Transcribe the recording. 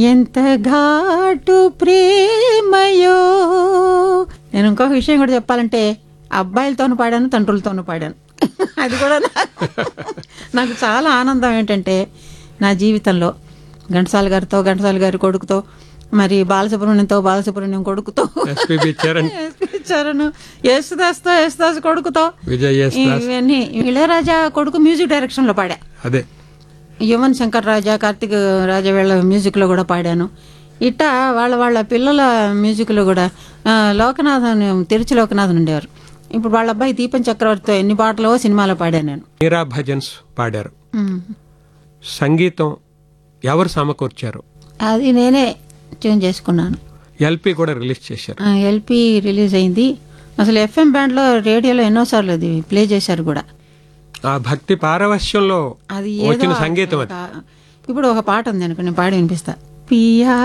ఎంత ఘాటు ప్రేమయో నేను ఇంకొక విషయం కూడా చెప్పాలంటే అబ్బాయిలతోనూ పాడాను తండ్రులతోనూ పాడాను అది కూడా నా- నాకు చాలా ఆనందం ఏంటంటే నా జీవితంలో ఘంటసాల గారితో ఘంటసాల గారి కొడుకుతో మరి బాలసుబ్రహ్మణ్యంతో బాలసుబ్రహ్మణ్యం కొడుకుతో ఎస్పీబి చరణ్ చరణ్ యేసుదాస్తో యేసుదాస్ కొడుకుతో విజయ్ ఎస్ దాస్ ఇవన్నీ ఇళయరాజా కొడుకు మ్యూజిక్ డైరెక్షన్ లో పాడా అదే యువన్ శంకర్ రాజా కార్తిక్ రాజా వీళ్ళ మ్యూజిక్ లో కూడా పాడాను ఇట్టా వాళ్ళ వాళ్ళ పిల్లల మ్యూజిక్ లో కూడా ఆ, లోకనాథన్ తిరుచి లోకనాథన్ ఉండేవారు ఇప్పుడు వాళ్ళ అబ్బాయి దీపం చక్రవర్తితో ఎన్ని పాటలో సినిమాలో పాడాను నేను మీరా భజన్స్ పాడారు ఉమ్. సంగీతం ఎవరు సమకూర్చారు అది నేనే ట్యూన్ చేసుకున్నాను ఎల్పి కూడా రిలీజ్ చేశారు ఎల్పి రిలీజ్ అయింది అసలు ఎఫ్ఎం బ్యాండ్లో రేడియోలో ఎన్నోసార్లు అది ప్లే చేశారు కూడా ఆ భక్తి పారవశ్యంలో అది వచ్చిన ఏదో సంగీతం అది ఒక- ఇప్పుడు ఒక పాట ఉంది అనుకో నేను పాడి వినిపిస్తా పియా